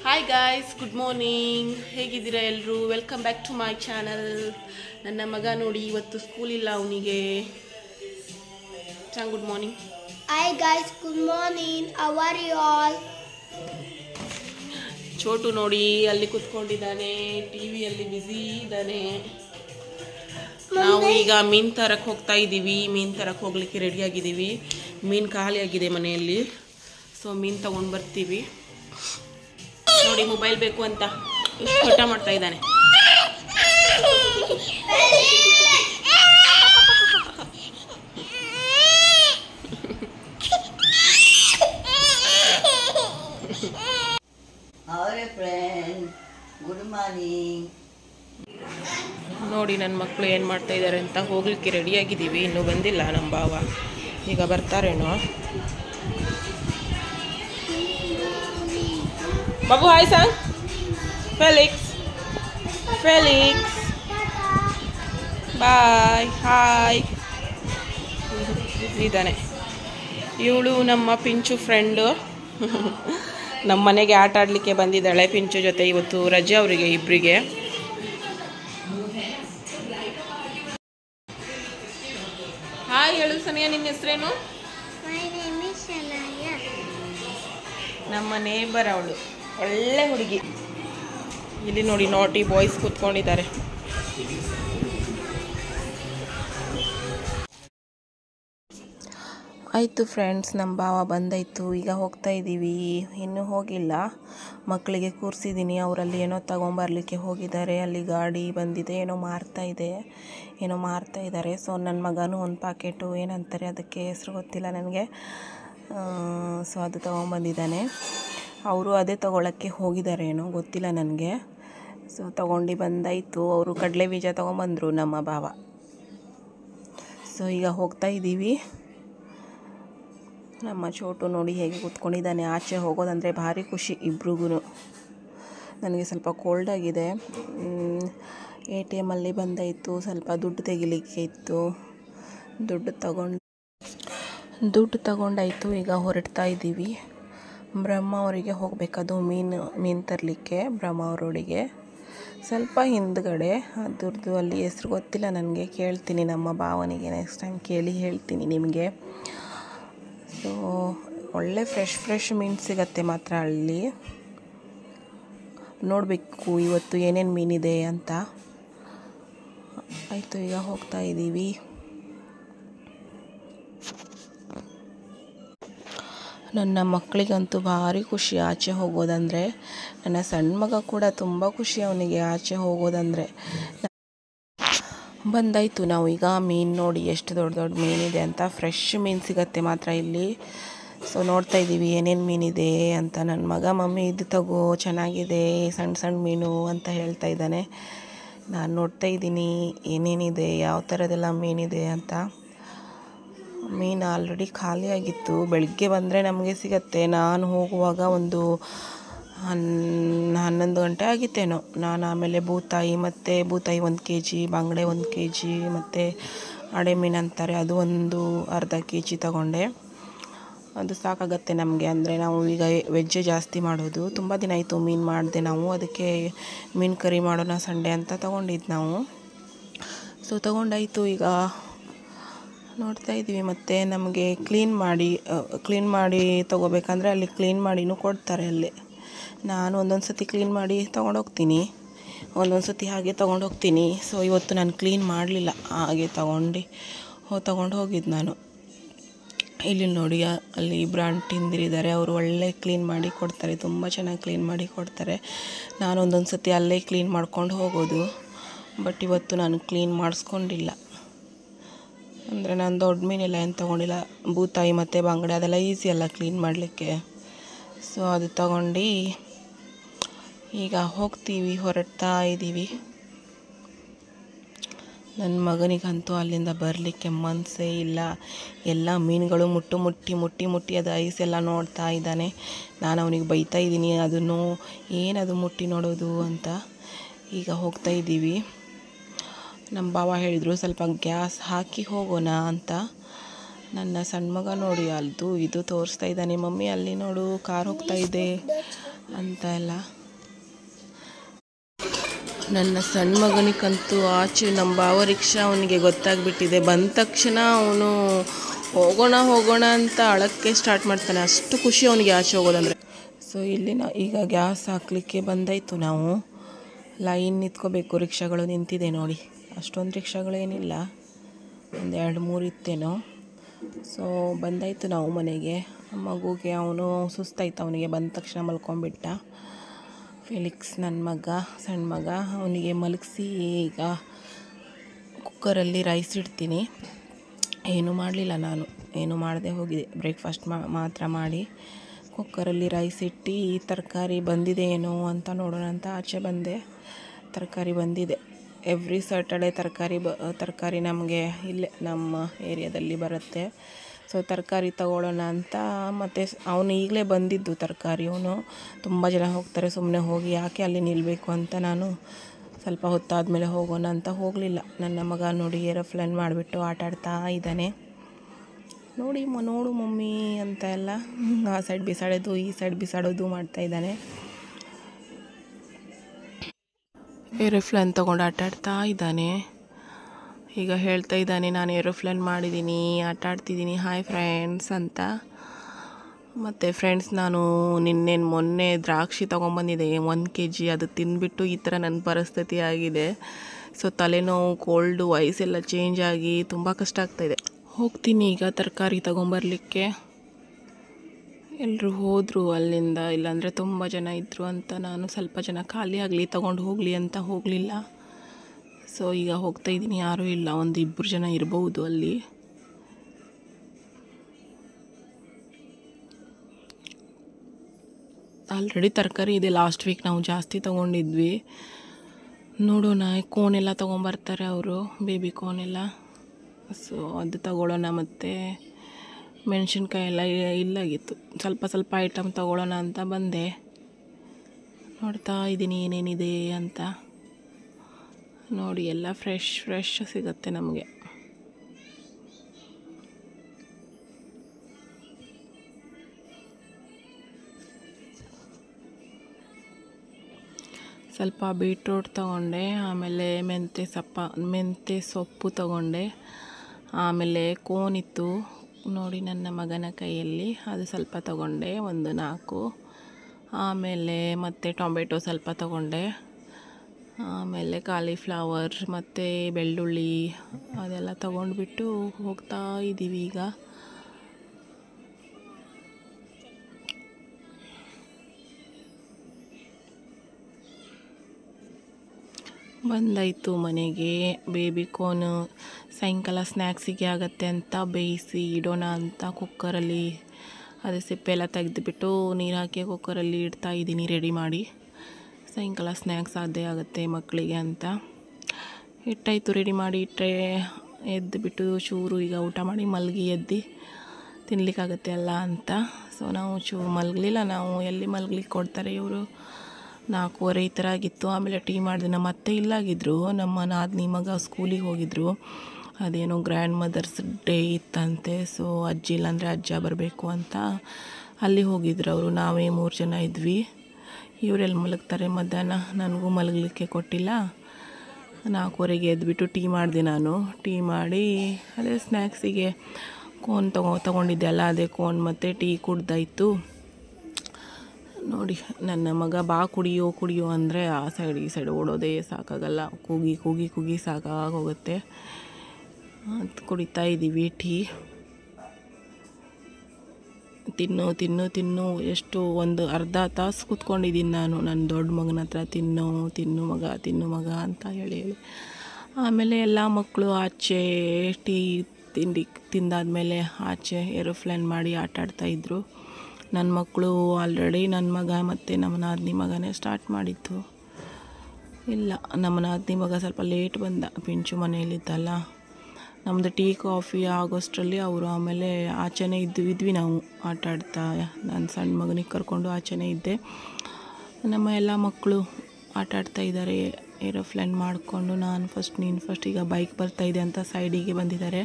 Hi guys good morning ಹೇಗಿದ್ದೀರಾ ಎಲ್ಲರೂ welcome back to my channel ನನ್ನ ಮಗ ನೋಡಿ ಇವತ್ತು ಸ್ಕೂಲ್ ಇಲ್ಲ ಅವನಿಗೆ ಚಾಂಗ್ good morning Hi guys, good morning. How are you all? ಚೋಟು ನೋಡಿ ಅಲ್ಲಿ ಕುತ್ಕೊಂಡಿದ್ದಾನೆ ಟಿ ವಿಯಲ್ಲಿ ಬ್ಯುಸಿ ಇದ್ದಾನೆ ನಾವು ಈಗ ಮೀನ್ ತರಕ್ಕೆ ಹೋಗ್ತಾ ಇದ್ದೀವಿ ಮೀನ್ ತರಕ್ಕೆ ಹೋಗ್ಲಿಕ್ಕೆ ರೆಡಿ ಆಗಿದ್ದೀವಿ ಮೀನ್ ಖಾಲಿ ಆಗಿದೆ ಮನೆಯಲ್ಲಿ ಸೊ ಮೀನ್ ತಗೊಂಡು ಬರ್ತೀವಿ ನೋಡಿ ಮೊಬೈಲ್ ಬೇಕು ಅಂತ ಎಷ್ಟು ಹಠ ಮಾಡ್ತಾ ಇದ್ದಾನೆ ಅವರೇ ಫ್ರೆಂಡ್ ಗುಡ್ ಮಾರ್ನಿಂಗ್ ನೋಡಿ ನನ್ನ ಮಕ್ಕಳು ಏನು ಮಾಡ್ತಾ ಇದ್ದಾರೆ ಅಂತ ಹೋಗ್ಲಿಕ್ಕೆ ರೆಡಿ ಆಗಿದ್ದೀವಿ ಇನ್ನೂ ಬಂದಿಲ್ಲ ನಮ್ಮ ಭಾವ ಈಗ ಬರ್ತಾರೇನೋ ಬಾಬು ಹಾಯ್ ಸಾಂಗ್ ಫೆಲಿಕ್ಸ್ ಫೆಲಿಕ್ಸ್ ಬಾಯ್ ಹಾಯ್ ಇದ್ದಾನೆ ಇವಳು ನಮ್ಮ ಪಿಂಚು ಫ್ರೆಂಡು ನಮ್ಮ ಮನೆಗೆ ಆಟ ಆಡಲಿಕ್ಕೆ ಬಂದಿದ್ದಾಳೆ ಪಿಂಚು ಜೊತೆ ಇವತ್ತು ರಜೆ ಅವರಿಗೆ ಇಬ್ಬರಿಗೆ ಹಾಯ್ ಹೇಳು ಸಮಯ ನಿನ್ನ ಹೆಸರೇನು My name is Shanaya. ನಮ್ಮ ನೇಬರ್ ಅವಳು ಒಳ್ಳೆ ಹುಡುಗಿ ಇಲ್ಲಿ ನೋಡಿ ನೋಟಿ ಬಾಯ್ಸ್ ಕೂತ್ಕೊಂಡಿದ್ದಾರೆ ಆಯಿತು ಫ್ರೆಂಡ್ಸ್ ನಮ್ಮ ಭಾವ ಬಂದಾಯಿತು ಈಗ ಹೋಗ್ತಾ ಇದ್ದೀವಿ ಇನ್ನೂ ಹೋಗಿಲ್ಲ ಮಕ್ಕಳಿಗೆ ಕೂರಿಸಿದ್ದೀನಿ ಅವರಲ್ಲಿ ಏನೋ ತಗೊಂಬರ್ಲಿಕ್ಕೆ ಹೋಗಿದ್ದಾರೆ ಅಲ್ಲಿ ಗಾಡಿ ಬಂದಿದೆ ಏನೋ ಮಾರ್ತಾ ಇದೆ ಏನೋ ಮಾರ್ತಾ ಇದ್ದಾರೆ ಸೊ ನನ್ನ ಮಗನೂ ಒಂದು ಪ್ಯಾಕೆಟು ಏನಂತಾರೆ ಅದಕ್ಕೆ ಹೆಸರು ಗೊತ್ತಿಲ್ಲ ನನಗೆ ಸೊ ಅದು ತೊಗೊಂಬಂದಿದ್ದಾನೆ ಅವರು ಅದೇ ತೊಗೊಳಕ್ಕೆ ಹೋಗಿದ್ದಾರೆ ಏನೋ ಗೊತ್ತಿಲ್ಲ ನನಗೆ ಸೊ ತೊಗೊಂಡು ಬಂದಾಯಿತು ಅವರು ಕಡಲೆ ಬೀಜ ತೊಗೊಂಬಂದರು ನಮ್ಮ ಭಾವ ಸೊ ಈಗ ಹೋಗ್ತಾ ಇದ್ದೀವಿ ನಮ್ಮ ಚೋಟು ನೋಡಿ ಹೇಗೆ ಕೂತ್ಕೊಂಡಿದ್ದಾನೆ ಆಚೆ ಹೋಗೋದಂದರೆ ಭಾರಿ ಖುಷಿ ಇಬ್ರಿಗೂ ನನಗೆ ಸ್ವಲ್ಪ ಕೋಲ್ಡ್ ಆಗಿದೆ ಎ ಟಿ ಎಮಲ್ಲಿ ಬಂದಾಯಿತು ಸ್ವಲ್ಪ ದುಡ್ಡು ತೆಗಿಲಿಕ್ಕೆ ಇತ್ತು ದುಡ್ಡು ತಗೊಂಡು ದುಡ್ಡು ತಗೊಂಡಾಯಿತು ಈಗ ಹೊರಡ್ತಾ ಇದ್ದೀವಿ ಬ್ರಹ್ಮ ಅವರಿಗೆ ಹೋಗಬೇಕದು ಮೀನು ಮೀನು ತರಲಿಕ್ಕೆ ಬ್ರಹ್ಮ ಅವರೊಡಿಗೆ ಸ್ವಲ್ಪ ಹಿಂದ್ಗಡೆ ಅದ್ರದ್ದು ಅಲ್ಲಿ ಹೆಸ್ರು ಗೊತ್ತಿಲ್ಲ ನನಗೆ ಕೇಳ್ತೀನಿ ನಮ್ಮ ಭಾವನಿಗೆ ನೆಕ್ಸ್ಟ್ ಟೈಮ್ ಕೇಳಿ ಹೇಳ್ತೀನಿ ನಿಮಗೆ ಸೊ ಒಳ್ಳೆ ಫ್ರೆಶ್ ಫ್ರೆಶ್ ಮೀನು ಸಿಗತ್ತೆ ಮಾತ್ರ ಅಲ್ಲಿ ನೋಡಬೇಕು ಇವತ್ತು ಏನೇನು ಮೀನಿದೆ ಅಂತ ಆಯಿತು ಈಗ ಹೋಗ್ತಾ ಇದ್ದೀವಿ ನನ್ನ ಮಕ್ಕಳಿಗಂತೂ ಭಾರಿ ಖುಷಿ ಆಚೆ ಹೋಗೋದಂದರೆ ನನ್ನ ಸಣ್ಣ ಮಗ ಕೂಡ ತುಂಬ ಖುಷಿ ಅವನಿಗೆ ಆಚೆ ಹೋಗೋದಂದರೆ ಬಂದಾಯಿತು ನಾವು ಈಗ ಮೀನು ನೋಡಿ ಎಷ್ಟು ದೊಡ್ಡ ದೊಡ್ಡ ಮೀನಿದೆ ಅಂತ ಫ್ರೆಶ್ ಮೀನು ಸಿಗತ್ತೆ ಮಾತ್ರ ಇಲ್ಲಿ ಸೊ ನೋಡ್ತಾ ಇದ್ದೀವಿ ಏನೇನು ಮೀನಿದೆ ಅಂತ ನನ್ನ ಮಗ ಮಮ್ಮಿ ಇದು ತಗೋ ಚೆನ್ನಾಗಿದೆ ಸಣ್ಣ ಸಣ್ಣ ಮೀನು ಅಂತ ಹೇಳ್ತಾ ಇದ್ದಾನೆ ನಾನು ನೋಡ್ತಾ ಇದ್ದೀನಿ ಏನೇನಿದೆ ಯಾವ ಥರದೆಲ್ಲ ಮೀನಿದೆ ಅಂತ ಮೀನು ಆಲ್ರೆಡಿ ಖಾಲಿಯಾಗಿತ್ತು ಬೆಳಗ್ಗೆ ಬಂದರೆ ನಮಗೆ ಸಿಗತ್ತೆ ನಾನು ಹೋಗುವಾಗ ಒಂದು ಹನ್ ಹನ್ನೊಂದು ಗಂಟೆ ಆಗಿತ್ತೇನೋ ನಾನು ಆಮೇಲೆ ಬೂತಾಯಿ ಮತ್ತು ಬೂತಾಯಿ ಒಂದು ಕೆ ಜಿ ಬಾಂಗಡೆ ಒಂದು ಕೆ ಜಿ ಮತ್ತು ಅಡೆ ಮೀನು ಅಂತಾರೆ ಅದು ಒಂದು ಅರ್ಧ ಕೆ ಜಿ ತಗೊಂಡೆ ಅದು ಸಾಕಾಗತ್ತೆ ನಮಗೆ ಅಂದರೆ ನಾವು ಈಗ ವೆಜ್ಜೇ ಜಾಸ್ತಿ ಮಾಡೋದು ತುಂಬ ದಿನ ಆಯಿತು ಮೀನು ಮಾಡಿದೆ ನಾವು ಅದಕ್ಕೆ ಮೀನು ಕರಿ ಮಾಡೋಣ ಸಂಡೆ ಅಂತ ತೊಗೊಂಡಿದ್ದು ನಾವು ಸೊ ತೊಗೊಂಡಾಯಿತು ಈಗ ನೋಡ್ತಾ ಇದ್ದೀವಿ ಮತ್ತು ನಮಗೆ ಕ್ಲೀನ್ ಮಾಡಿ ಕ್ಲೀನ್ ಮಾಡಿ ತೊಗೋಬೇಕಂದ್ರೆ ಅಲ್ಲಿ ಕ್ಲೀನ್ ಮಾಡಿನೂ ಕೊಡ್ತಾರೆ ಅಲ್ಲಿ ನಾನು ಒಂದೊಂದು ಸತಿ ಕ್ಲೀನ್ ಮಾಡಿ ತೊಗೊಂಡೋಗ್ತೀನಿ ಒಂದೊಂದು ಸತಿ ಹಾಗೆ ತೊಗೊಂಡೋಗ್ತೀನಿ ಸೊ ಇವತ್ತು ನಾನು ಕ್ಲೀನ್ ಮಾಡಲಿಲ್ಲ ಹಾಗೆ ತೊಗೊಂಡು ಹೋ ತೊಗೊಂಡು ಹೋಗಿದ್ದು ನಾನು ಇಲ್ಲಿ ನೋಡಿ ಆ- ಅಲ್ಲಿ ಇಬ್ಬರು ಆಂಟಿಂದಿರಿದ್ದಾರೆ ಅವರು ಒಳ್ಳೆ ಕ್ಲೀನ್ ಮಾಡಿ ಕೊಡ್ತಾರೆ ತುಂಬ ಚೆನ್ನಾಗಿ ಕ್ಲೀನ್ ಮಾಡಿ ಕೊಡ್ತಾರೆ ನಾನು ಒಂದೊಂದು ಸತಿ ಅಲ್ಲೇ ಕ್ಲೀನ್ ಮಾಡ್ಕೊಂಡು ಹೋಗೋದು ಬಟ್ ಇವತ್ತು ನಾನು ಕ್ಲೀನ್ ಮಾಡಿಸ್ಕೊಂಡಿಲ್ಲ ಅಂದರೆ ನಾನು ದೊಡ್ಡ ಮೀನೆಲ್ಲ ಏನು ತೊಗೊಂಡಿಲ್ಲ ಬೂತಾಯಿ ಮತ್ತು ಬಂಗಡೆ ಅದೆಲ್ಲ ಈಸಿ ಅಲ್ಲ ಕ್ಲೀನ್ ಮಾಡಲಿಕ್ಕೆ ಸೊ ಅದು ತಗೊಂಡು ಈಗ ಹೋಗ್ತೀವಿ ಹೊರಡ್ತಾ ಇದ್ದೀವಿ ನನ್ನ ಮಗನಿಗಂತೂ ಅಲ್ಲಿಂದ ಬರಲಿಕ್ಕೆ ಮನಸ್ಸೇ ಇಲ್ಲ ಎಲ್ಲ ಮೀನುಗಳು ಮುಟ್ಟು ಮುಟ್ಟಿ ಮುಟ್ಟಿ ಮುಟ್ಟಿ ಅದು ಐಸ್ ಎಲ್ಲ ನೋಡ್ತಾ ಇದ್ದಾನೆ ನಾನು ಅವನಿಗೆ ಬೈತಾ ಇದ್ದೀನಿ ಅದನ್ನು ಏನದು ಮುಟ್ಟಿ ನೋಡೋದು ಅಂತ ಈಗ ಹೋಗ್ತಾ ಇದ್ದೀವಿ ನಮ್ಮ ಭಾವ ಹೇಳಿದರು ಸ್ವಲ್ಪ ಗ್ಯಾಸ್ ಹಾಕಿ ಹೋಗೋಣ ಅಂತ ನನ್ನ ಸಣ್ಣ ಮಗ ನೋಡಿ ಅದು ಇದು ತೋರಿಸ್ತಾ ಇದ್ದಾನೆ ಮಮ್ಮಿ ಅಲ್ಲಿ ನೋಡು ಕಾರ್ ಹೋಗ್ತಾ ಇದೆ ಅಂತ ಎಲ್ಲ ನನ್ನ ಸಣ್ಣ ಮಗನಿಗಂತೂ ಆಚೆ ನಮ್ಮ ಭಾವ ರಿಕ್ಷಾ ಅವನಿಗೆ ಗೊತ್ತಾಗ್ಬಿಟ್ಟಿದೆ ಬಂದ ತಕ್ಷಣ ಅವನು ಹೋಗೋಣ ಹೋಗೋಣ ಅಂತ ಅಳಕ್ಕೆ ಸ್ಟಾರ್ಟ್ ಮಾಡ್ತಾನೆ ಅಷ್ಟು ಖುಷಿ ಅವನಿಗೆ ಆಚೆ ಹೋಗೋದಂದರೆ ಸೊ ಇಲ್ಲಿ ನಾ ಈಗ ಗ್ಯಾಸ್ ಹಾಕಲಿಕ್ಕೆ ಬಂದಾಯಿತು ನಾವು ಲೈನ್ ನಿಂತ್ಕೋಬೇಕು ರಿಕ್ಷಾಗಳು ನಿಂತಿದೆ ನೋಡಿ ಅಷ್ಟೊಂದು ರಿಕ್ಷಾಗಳೇನಿಲ್ಲ ಒಂದು ಎರಡು ಮೂರು ಇತ್ತೇನೋ ಸೊ ಬಂದಾಯಿತು ನಾವು ಮನೆಗೆ ಮಗುಗೆ ಅವನು ಸುಸ್ತಾಯ್ತು ಅವನಿಗೆ ಬಂದ ತಕ್ಷಣ ಮಲ್ಕೊಂಡ್ಬಿಟ್ಟ ಫೆಲಿಕ್ಸ್ ನನ್ನ ಮಗ ಸಣ್ಣ ಮಗ ಅವನಿಗೆ ಮಲಗಿಸಿ ಈಗ ಕುಕ್ಕರಲ್ಲಿ ರೈಸ್ ಇಡ್ತೀನಿ ಏನೂ ಮಾಡಲಿಲ್ಲ ನಾನು ಏನು ಮಾಡದೆ ಹೋಗಿದೆ ಬ್ರೇಕ್ಫಾಸ್ಟ್ ಮಾತ್ರ ಮಾಡಿ ಕುಕ್ಕರಲ್ಲಿ ರೈಸ್ ಇಟ್ಟು ತರಕಾರಿ ಬಂದಿದೆ ಏನೋ ಅಂತ ನೋಡೋಣ ಅಂತ ಆಚೆ ಬಂದೆ ತರಕಾರಿ ಬಂದಿದೆ ಎವ್ರಿ ಸ್ಯಾಟರ್ಡೆ ತರಕಾರಿ ಬ ತರಕಾರಿ ನಮಗೆ ಇಲ್ಲೇ ನಮ್ಮ ಏರಿಯಾದಲ್ಲಿ ಬರುತ್ತೆ ಸೊ ತರಕಾರಿ ತಗೊಳ್ಳೋಣ ಅಂತ ಮತ್ತು ಅವನು ಈಗಲೇ ಬಂದಿದ್ದು ತರಕಾರಿ ಅವನು ತುಂಬ ಜನ ಹೋಗ್ತಾರೆ ಸುಮ್ಮನೆ ಹೋಗಿ ಯಾಕೆ ಅಲ್ಲಿ ನಿಲ್ಲಬೇಕು ಅಂತ ನಾನು ಸ್ವಲ್ಪ ಹೊತ್ತಾದಮೇಲೆ ಹೋಗೋಣ ಅಂತ ಹೋಗಲಿಲ್ಲ ನನ್ನ ಮಗ ನೋಡಿ ಏರೋಪ್ಲೇನ್ ಮಾಡಿಬಿಟ್ಟು ಆಟ ಆಡ್ತಾ ಇದ್ದಾನೆ ನೋಡಿ ಮ ನೋಡು ಮಮ್ಮಿ ಅಂತ ಎಲ್ಲ ಆ ಸೈಡ್ ಬಿಸಾಡೋದು ಈ ಸೈಡ್ ಬಿಸಾಡೋದು ಮಾಡ್ತಾ ಇದ್ದಾನೆ ಏರೋಪ್ಲೇನ್ ತೊಗೊಂಡು ಆಟ ಆಡ್ತಾ ಇದ್ದಾನೆ ಈಗ ಹೇಳ್ತಾ ಇದ್ದಾನೆ ನಾನು ಏರೋಪ್ಲೇನ್ ಮಾಡಿದ್ದೀನಿ ಆಟ ಆಡ್ತಿದ್ದೀನಿ ಹಾಯ್ ಫ್ರೆಂಡ್ಸ್ ಅಂತ ಮತ್ತು ಫ್ರೆಂಡ್ಸ್ ನಾನು ನಿನ್ನೇನು ಮೊನ್ನೆ ದ್ರಾಕ್ಷಿ ತೊಗೊಂಬಂದಿದ್ದೆ ಒಂದು ಕೆ ಜಿ ಅದು ತಿಂದ್ಬಿಟ್ಟು ಈ ಥರ ನನ್ನ ಪರಿಸ್ಥಿತಿ ಆಗಿದೆ ಸೊ ತಲೆನೋವು ಕೋಲ್ಡು ವಯಸ್ಸೆಲ್ಲ ಚೇಂಜ್ ಆಗಿ ತುಂಬ ಕಷ್ಟ ಆಗ್ತಾಯಿದೆ ಹೋಗ್ತೀನಿ ಈಗ ತರಕಾರಿ ತೊಗೊಂಬರ್ಲಿಕ್ಕೆ ಎಲ್ಲರೂ ಹೋದರು ಅಲ್ಲಿಂದ ಇಲ್ಲಾಂದರೆ ತುಂಬ ಜನ ಇದ್ದರು ಅಂತ ನಾನು ಸ್ವಲ್ಪ ಜನ ಖಾಲಿ ಆಗಲಿ ತೊಗೊಂಡು ಹೋಗಲಿ ಅಂತ ಹೋಗಲಿಲ್ಲ ಸೊ ಈಗ ಹೋಗ್ತಾ ಇದ್ದೀನಿ ಯಾರೂ ಇಲ್ಲ ಒಂದು ಇಬ್ಬರು ಜನ ಇರ್ಬೋದು ಅಲ್ಲಿ ಆಲ್ರೆಡಿ ತರಕಾರಿ ಇದೆ ಲಾಸ್ಟ್ ವೀಕ್ ನಾವು ಜಾಸ್ತಿ ತೊಗೊಂಡಿದ್ವಿ ನೋಡೋಣ ಕೋನೆಲ್ಲ ತೊಗೊಂಬರ್ತಾರೆ ಅವರು ಬೇಬಿ ಕೋನೆಲ್ಲ ಸೊ ಅದು ತಗೊಳ್ಳೋಣ ಮತ್ತು ಮೆಣಸಿನ್ಕಾಯಿ ಎಲ್ಲ ಇ- ಇಲ್ಲಾಗಿತ್ತು ಸ್ವಲ್ಪ ಸ್ವಲ್ಪ ಐಟಮ್ ತಗೊಳ್ಳೋಣ ಅಂತ ಬಂದೆ ನೋಡ್ತಾ ಇದ್ದೀನಿ ಏನೇನಿದೆ ಅಂತ ನೋಡಿ ಎಲ್ಲ ಫ್ರೆಶ್ ಫ್ರೆಶ್ ಸಿಗುತ್ತೆ ನಮಗೆ ಸ್ವಲ್ಪ ಬೀಟ್ರೂಟ್ ತಗೊಂಡೆ ಆಮೇಲೆ ಮೆಂತ್ಯ ಸೊಪ್ಪ ಮೆಂತ್ಯ ಸೊಪ್ಪು ತಗೊಂಡೆ ಆಮೇಲೆ ಕೋನ್ ಇತ್ತು ನೋಡಿ ನನ್ನ ಮಗನ ಕೈಯಲ್ಲಿ ಅದು ಸ್ವಲ್ಪ ತಗೊಂಡೆ ಒಂದು ನಾಲ್ಕು ಆಮೇಲೆ ಮತ್ತು ಟೊಮೆಟೊ ಸ್ವಲ್ಪ ತಗೊಂಡೆ ಆಮೇಲೆ ಕಾಲಿಫ್ಲವರ್ ಮತ್ತು ಬೆಳ್ಳುಳ್ಳಿ ಅದೆಲ್ಲ ತಗೊಂಡ್ಬಿಟ್ಟು ಹೋಗ್ತಾ ಇದ್ದೀವಿ ಈಗ ಬಂದಾಯಿತು ಮನೆಗೆ ಬೇಬಿ ಕೋನು ಸಾಯಂಕಾಲ ಸ್ನ್ಯಾಕ್ಸಿಗೆ ಆಗತ್ತೆ ಅಂತ ಬೇಯಿಸಿ ಇಡೋಣ ಅಂತ ಕುಕ್ಕರಲ್ಲಿ ಅದು ಸಿಪ್ಪೆ ಎಲ್ಲ ತೆಗೆದುಬಿಟ್ಟು ನೀರು ಹಾಕಿ ಕುಕ್ಕರಲ್ಲಿ ಇಡ್ತಾ ಇದ್ದೀನಿ ರೆಡಿ ಮಾಡಿ ಸಾಯಂಕಾಲ ಸ್ನ್ಯಾಕ್ಸ್ ಅದೇ ಆಗುತ್ತೆ ಮಕ್ಕಳಿಗೆ ಅಂತ ಇಟ್ಟಾಯಿತು ರೆಡಿ ಮಾಡಿ ಇಟ್ಟರೆ ಎದ್ದು ಬಿಟ್ಟು ಚೂರು ಈಗ ಊಟ ಮಾಡಿ ಮಲಗಿ ಎದ್ದು ತಿನ್ಲಿಕ್ಕಾಗತ್ತೆ ಅಲ್ಲ ಅಂತ ಸೊ ನಾವು ಚೂ ಮಲಗಲಿಲ್ಲ ನಾವು ಎಲ್ಲಿ ಮಲಗ್ಲಿಕ್ಕೆ ಕೊಡ್ತಾರೆ ಇವರು ನಾಲ್ಕೂವರೆ ಈ ಥರ ಆಗಿತ್ತು ಆಮೇಲೆ ಟೀ ಮಾಡಿದೆ ನಮ್ಮ ಅತ್ತೆ ಇಲ್ಲಾಗಿದ್ದರು ನಮ್ಮ ನಾದಿನಿ ಮಗ ಸ್ಕೂಲಿಗೆ ಹೋಗಿದ್ರು ಅದೇನೋ ಗ್ರ್ಯಾಂಡ್ ಮದರ್ಸ್ ಡೇ ಇತ್ತಂತೆ ಸೊ ಅಜ್ಜಿ ಇಲ್ಲಾಂದರೆ ಅಜ್ಜ ಬರಬೇಕು ಅಂತ ಅಲ್ಲಿ ಹೋಗಿದ್ರು ಅವರು ನಾವೇ ಮೂರು ಜನ ಇದ್ವಿ ಇವರೆಲ್ಲಿ ಮಲಗ್ತಾರೆ ಮಧ್ಯಾಹ್ನ ನನಗೂ ಮಲಗಲಿಕ್ಕೆ ಕೊಟ್ಟಿಲ್ಲ ನಾಲ್ಕೂವರೆಗೆ ಎದ್ಬಿಟ್ಟು ಟೀ ಮಾಡಿದೆ ನಾನು ಟೀ ಮಾಡಿ ಅದೇ ಸ್ನ್ಯಾಕ್ಸಿಗೆ ಕೋನ್ ತಗೊ ತೊಗೊಂಡಿದ್ದೆ ಅಲ್ಲ ಅದೇ ಕೋನ್ ಮತ್ತು ಟೀ ಕುಡ್ದಾಯಿತು ನೋಡಿ ನನ್ನ ಮಗ ಬಾ ಕುಡಿಯೋ ಕುಡಿಯೋ ಅಂದರೆ ಆ ಸೈಡ್ ಈ ಸೈಡ್ ಓಡೋದೇ ಸಾಕಾಗಲ್ಲ ಕೂಗಿ ಕೂಗಿ ಕೂಗಿ ಸಾಕಾಗೋಗುತ್ತೆ ಅದು ಕುಡಿತಾ ಇದ್ದೀವಿ ಟೀ ತಿನ್ನು ತಿನ್ನು ತಿನ್ನು ಎಷ್ಟು ಒಂದು ಅರ್ಧ ತಾಸು ಕೂತ್ಕೊಂಡಿದ್ದೀನಿ ನಾನು ನನ್ನ ದೊಡ್ಡ ಮಗನ ಹತ್ರ ತಿನ್ನು ತಿನ್ನು ಮಗ ತಿನ್ನು ಮಗ ಅಂತ ಹೇಳಿ ಹೇಳಿ ಆಮೇಲೆ ಎಲ್ಲ ಮಕ್ಕಳು ಆಚೆ ಟೀ ತಿಂಡಿ ತಿಂದಾದ್ಮೇಲೆ ಆಚೆ ಏರೋಪ್ಲೇನ್ ಮಾಡಿ ಆಟ ಆಡ್ತಾಯಿದ್ರು ನನ್ನ ಮಕ್ಕಳು ಆಲ್ರೆಡಿ ನನ್ನ ಮಗ ಮತ್ತು ನಮ್ಮ ನಾದಿನಿ ಮಗನೇ ಸ್ಟಾರ್ಟ್ ಮಾಡಿದ್ದು ಇಲ್ಲ ನಮ್ಮ ನಾದಿನಿ ಮಗ ಸ್ವಲ್ಪ ಲೇಟ್ ಬಂದ ಪಿಂಚು ಮನೆಯಲ್ಲಿದ್ದಲ್ಲ ನಮ್ಮದು ಟೀ ಕಾಫಿ ಆಗೋಷ್ಟರಲ್ಲಿ ಅವರು ಆಮೇಲೆ ಆಚೆನೇ ಇದ್ದು ಇದ್ವಿ ನಾವು ಆಟ ಆಡ್ತಾ ನನ್ನ ಸಣ್ಣ ಮಗನಿಗೆ ಕರ್ಕೊಂಡು ಆಚೆನೇ ಇದ್ದೆ ನಮ್ಮ ಎಲ್ಲ ಮಕ್ಕಳು ಆಟ ಆಡ್ತಾ ಇದ್ದಾರೆ ಏರೋಪ್ಲೇನ್ ಮಾಡಿಕೊಂಡು ನಾನು ಫಸ್ಟ್ ನೀನು ಫಸ್ಟ್ ಈಗ ಬೈಕ್ ಬರ್ತಾ ಇದೆ ಅಂತ ಸೈಡಿಗೆ ಬಂದಿದ್ದಾರೆ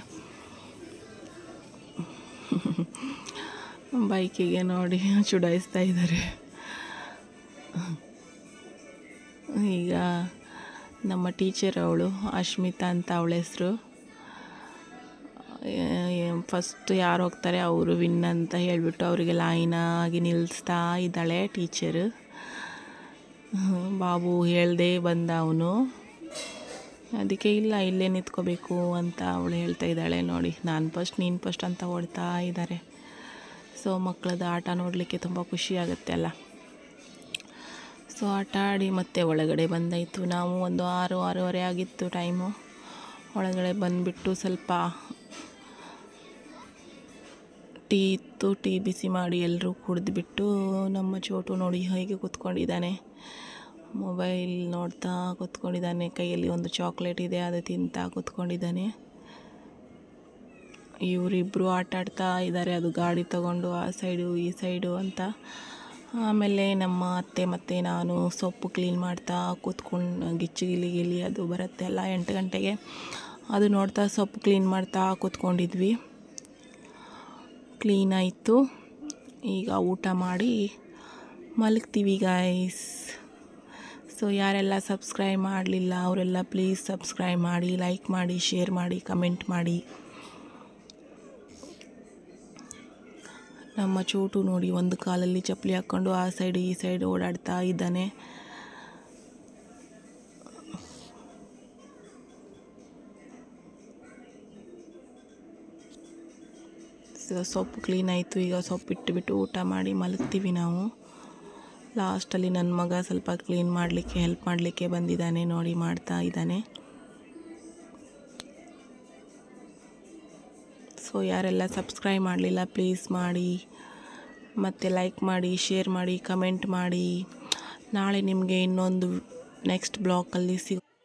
ಬೈಕಿಗೆ ನೋಡಿ ಚುಡಾಯಿಸ್ತಾ ಇದ್ದಾರೆ ಈಗ ನಮ್ಮ ಟೀಚರ್ ಅವಳು ಅಶ್ಮಿತಾ ಅಂತ ಅವಳ ಹೆಸರು ಫಸ್ಟ್ ಯಾರು ಹೋಗ್ತಾರೆ ಅವರು ವಿನ್ ಅಂತ ಹೇಳಿಬಿಟ್ಟು ಅವರಿಗೆ ಲೈನಾಗಿ ನಿಲ್ಲಿಸ್ತಾ ಇದ್ದಾಳೆ ಟೀಚರು ಬಾಬು ಹೇಳ್ದೆ ಬಂದ ಅವನು ಅದಕ್ಕೆ ಇಲ್ಲ ಇಲ್ಲೇ ನಿಂತ್ಕೋಬೇಕು ಅಂತ ಅವಳು ಹೇಳ್ತಾ ಇದ್ದಾಳೆ ನೋಡಿ ನಾನು ಫಸ್ಟ್ ನೀನು ಫಸ್ಟ್ ಅಂತ ಓಡ್ತಾ ಇದ್ದಾರೆ ಸೊ ಮಕ್ಕಳದ್ದು ಆಟ ನೋಡಲಿಕ್ಕೆ ತುಂಬ ಖುಷಿ ಆಗುತ್ತೆ ಅಲ್ಲ ಸೊ ಆಟ ಆಡಿ ಮತ್ತೆ ಒಳಗಡೆ ಬಂದಾಯಿತು ನಾವು ಒಂದು ಆರು ಆರೂವರೆ ಆಗಿತ್ತು ಟೈಮು ಒಳಗಡೆ ಬಂದುಬಿಟ್ಟು ಸ್ವಲ್ಪ ಟೀ ಇತ್ತು ಟೀ ಬಿಸಿ ಮಾಡಿ ಎಲ್ಲರೂ ಕುಡಿದ್ಬಿಟ್ಟು ನಮ್ಮ ಚೋಟು ನೋಡಿ ಹೇಗೆ ಕೂತ್ಕೊಂಡಿದ್ದಾನೆ ಮೊಬೈಲ್ ನೋಡ್ತಾ ಕೂತ್ಕೊಂಡಿದ್ದಾನೆ ಕೈಯಲ್ಲಿ ಒಂದು ಚಾಕ್ಲೇಟ್ ಇದೆ ಅದು ತಿಂತಾ ಕೂತ್ಕೊಂಡಿದ್ದಾನೆ ಇವರಿಬ್ಬರು ಆಟ ಆಡ್ತಾ ಇದ್ದಾರೆ ಅದು ಗಾಡಿ ತಗೊಂಡು ಆ ಸೈಡು ಈ ಸೈಡು ಅಂತ ಆಮೇಲೆ ನಮ್ಮ ಅತ್ತೆ ಮತ್ತು ನಾನು ಸೊಪ್ಪು ಕ್ಲೀನ್ ಮಾಡ್ತಾ ಕೂತ್ಕೊಂಡು ಗಿಚ್ಚು ಗಿಲಿ ಗಿಲಿ ಅದು ಬರುತ್ತೆ ಅಲ್ಲ ಎಂಟು ಗಂಟೆಗೆ ಅದು ನೋಡ್ತಾ ಸೊಪ್ಪು ಕ್ಲೀನ್ ಮಾಡ್ತಾ ಕೂತ್ಕೊಂಡಿದ್ವಿ ಕ್ಲೀನ್ ಆಯಿತು ಈಗ ಊಟ ಮಾಡಿ ಮಲಗ್ತೀವಿ ಗಾಯ್ಸ್ ಸೊ ಯಾರೆಲ್ಲ ಸಬ್ಸ್ಕ್ರೈಬ್ ಮಾಡಲಿಲ್ಲ ಅವರೆಲ್ಲ ಪ್ಲೀಸ್ ಸಬ್ಸ್ಕ್ರೈಬ್ ಮಾಡಿ ಲೈಕ್ ಮಾಡಿ ಶೇರ್ ಮಾಡಿ ಕಮೆಂಟ್ ಮಾಡಿ ನಮ್ಮ ಚೋಟು ನೋಡಿ ಒಂದು ಕಾಲಲ್ಲಿ ಚಪ್ಪಲಿ ಹಾಕ್ಕೊಂಡು ಆ ಸೈಡ್ ಈ ಸೈಡ್ ಓಡಾಡ್ತಾ ಇದ್ದಾನೆ ಸೊ ಸೊಪ್ಪು ಕ್ಲೀನ್ ಆಯಿತು ಈಗ ಸೊಪ್ಪು ಇಟ್ಟುಬಿಟ್ಟು ಊಟ ಮಾಡಿ ಮಲಗ್ತೀವಿ ನಾವು ಲಾಸ್ಟಲ್ಲಿ ನನ್ನ ಮಗ ಸ್ವಲ್ಪ ಕ್ಲೀನ್ ಮಾಡಲಿಕ್ಕೆ ಹೆಲ್ಪ್ ಮಾಡಲಿಕ್ಕೆ ಬಂದಿದ್ದಾನೆ ನೋಡಿ ಮಾಡ್ತಾ ಇದ್ದಾನೆ ಸೊ ಯಾರೆಲ್ಲ ಸಬ್ಸ್ಕ್ರೈಬ್ ಮಾಡಲಿಲ್ಲ ಪ್ಲೀಸ್ ಮಾಡಿ ಮತ್ತು ಲೈಕ್ ಮಾಡಿ ಶೇರ್ ಮಾಡಿ ಕಮೆಂಟ್ ಮಾಡಿ ನಾಳೆ ನಿಮಗೆ ಇನ್ನೊಂದು ನೆಕ್ಸ್ಟ್ ಬ್ಲಾಗಲ್ಲಿ ಸಿಗ